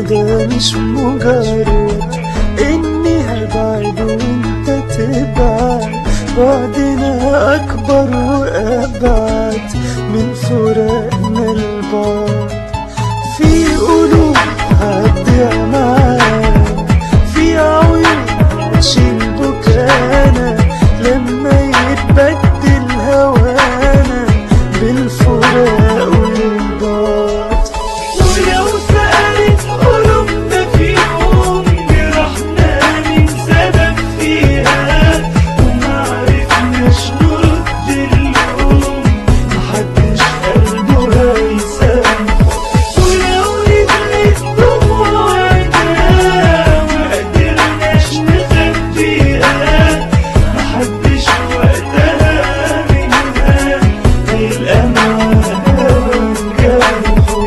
ده مش مجرد اني هبعد وانت تبعد بعدنا اكبر وابعد من فراقنا البعد في قلوب هتضيع معانا في عيون هتشيل بكانا لما يتبدل هوانا بالفراق والبعد ولو سألت قلوبنا في يوم جرحنا من سبب فيها وما عرفناش نرد اليوم محدش قلبه هيسامح ولو نزلت دموعنا ما قدرناش نخبيها محدش وقتها منها هيلقى معاها جرحه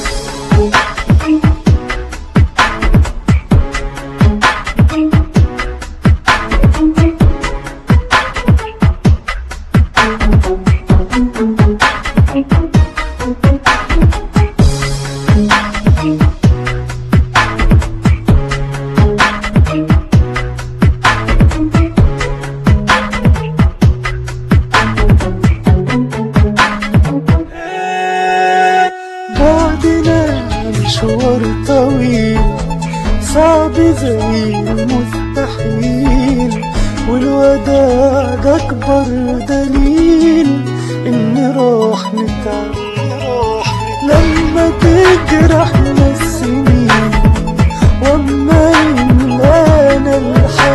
بعدنا مشوار طويل صعب زي المستحيل والوداع ده أكبر دليل إن روح نتعب لما تجرحنا السنين وأما يملانا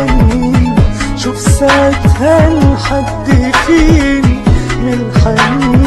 الحنين شوف ساعتها الحد فين من الحنين